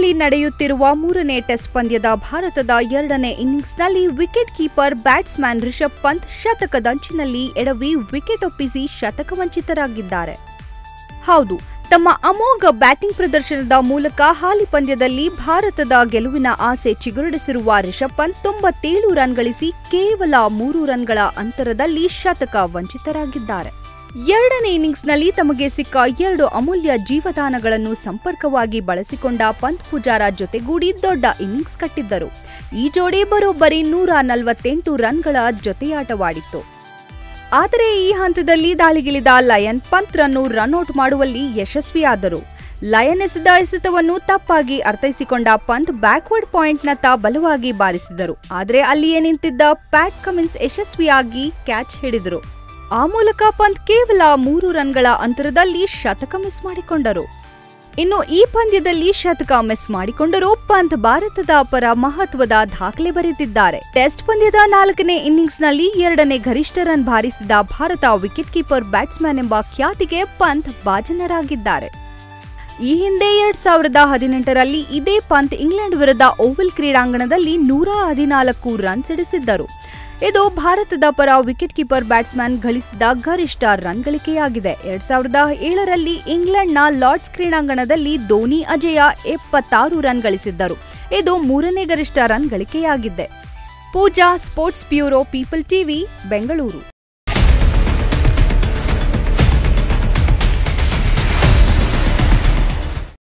ಇಂಗ್ಲೆಂಡ್ನಲ್ಲಿ ನಡೆಯುತ್ತಿರುವ ಮೂರನೇ ಟೆಸ್ಟ್ ಪಂದ್ಯದ ಭಾರತದ ಎರಡನೇ ಇನ್ನಿಂಗ್ಸ್ನಲ್ಲಿ wicket keeper batsman Rishabh Pant ಶತಕದಂಚಿನಲ್ಲಿ ಎಡವಿ ವಿಕೆಟ್ ಒಪ್ಪಿಸಿ ಶತಕ ವಂಚಿತರಾಗಿದ್ದಾರೆ ಹೌದು ತಮ್ಮ ಅಮೋಘ ಬ್ಯಾಟಿಂಗ್ ಪ್ರದರ್ಶನದ ಮೂಲಕ ಹಾಲಿ ಪಂದ್ಯದಲ್ಲಿ ಭಾರತದ ಗೆಲುವಿನ ಆಸೆ ಚಿಗುರಿಸಿರುವ ರಿಷಬ್ ಪಂತ್ ತೊಂಬತ್ತೇಳು ರನ್ ಗಳಿಸಿ ಕೇವಲ ಮೂರು ರನ್ಗಳ ಅಂತರದಲ್ಲಿ ಶತಕ ವಂಚಿತರಾಗಿದ್ದಾರೆ ಎರಡನೇ ಇನ್ನಿಂಗ್ಸ್ನಲ್ಲಿ ತಮಗೆ ಸಿಕ್ಕ ಎರಡು ಅಮೂಲ್ಯ ಜೀವದಾನಗಳನ್ನು ಸಂಪರ್ಕವಾಗಿ ಬಳಸಿಕೊಂಡ ಪಂತ್ ಪೂಜಾರ ಜೊತೆಗೂಡಿ ದೊಡ್ಡ ಇನ್ನಿಂಗ್ಸ್ ಕಟ್ಟಿದ್ದರು ಈ ಜೋಡಿ ಬರೋಬ್ಬರಿ ನೂರ ನಲವತ್ತೆಂಟು ರನ್ಗಳ ಜೊತೆಯಾಟವಾಡಿತ್ತು ಆದರೆ ಈ ಹಂತದಲ್ಲಿ ದಾಳಿಗಿಳಿದ ಲಯನ್ ಪಂತ್ರನ್ನು ರನ್ಔಟ್ ಮಾಡುವಲ್ಲಿ ಯಶಸ್ವಿಯಾದರು ಲಯನ್ ಎಸೆದ ಎಸೆತವನ್ನು ತಪ್ಪಾಗಿ ಅರ್ಥೈಸಿಕೊಂಡ ಪಂತ್ ಬ್ಯಾಕ್ವರ್ಡ್ ಪಾಯಿಂಟ್ನತ್ತ ಬಲವಾಗಿ ಬಾರಿಸಿದರು ಆದರೆ ಅಲ್ಲಿಯೇ ನಿಂತಿದ್ದ ಪ್ಯಾಟ್ ಕಮಿನ್ಸ್ ಯಶಸ್ವಿಯಾಗಿ ಕ್ಯಾಚ್ ಹಿಡಿದರು ಆ ಮೂಲಕ ಪಂತ್ ಕೇವಲ ಮೂರು ರನ್ಗಳ ಅಂತರದಲ್ಲಿ ಶತಕ ಮಿಸ್ ಮಾಡಿಕೊಂಡರು ಇನ್ನು ಈ ಪಂದ್ಯದಲ್ಲಿ ಶತಕ ಮಿಸ್ ಮಾಡಿಕೊಂಡರೂ ಪಂತ್ ಭಾರತದ ಪರ ಮಹತ್ವದ ದಾಖಲೆ ಬರೆದಿದ್ದಾರೆ ಟೆಸ್ಟ್ ಪಂದ್ಯದ ನಾಲ್ಕನೇ ಇನ್ನಿಂಗ್ಸ್ನಲ್ಲಿ ಎರಡನೇ ಗರಿಷ್ಠ ರನ್ ಬಾರಿಸಿದ ಭಾರತ ವಿಕೆಟ್ ಕೀಪರ್ ಬ್ಯಾಟ್ಸ್ಮನ್ ಎಂಬ ಖ್ಯಾತಿಗೆ ಪಂತ್ ಭಾಜನರಾಗಿದ್ದಾರೆ ಈ ಹಿಂದೆ ಎರಡ್ ಸಾವಿರದ ಹದಿನೆಂಟರಲ್ಲಿ ಇದೇ ಪಂತ್ ಇಂಗ್ಲೆಂಡ್ ವಿರುದ್ಧ ಓವಲ್ ಕ್ರೀಡಾಂಗಣದಲ್ಲಿ ನೂರ ಹದಿನಾಲ್ಕು ರನ್ ಸಿಡಿಸಿದ್ದರು ಇದು ಭಾರತದ ಪರ ವಿಕೆಟ್ ಕೀಪರ್ ಬ್ಯಾಟ್ಸ್ಮನ್ ಗಳಿಸಿದ ಗರಿಷ್ಠ ರನ್ ಗಳಿಕೆಯಾಗಿದೆ ಎರಡ್ ಸಾವಿರದ ಏಳರಲ್ಲಿ ಇಂಗ್ಲೆಂಡ್ನ ಲಾರ್ಡ್ಸ್ ಕ್ರೀಡಾಂಗಣದಲ್ಲಿ ಧೋನಿ ಅಜಯ ಎಪ್ಪತ್ತಾರು ರನ್ ಗಳಿಸಿದ್ದರು ಇದು ಮೂರನೇ ಗರಿಷ್ಠ ರನ್ ಗಳಿಕೆಯಾಗಿದೆ Pooja sports bureau people TV Bengaluru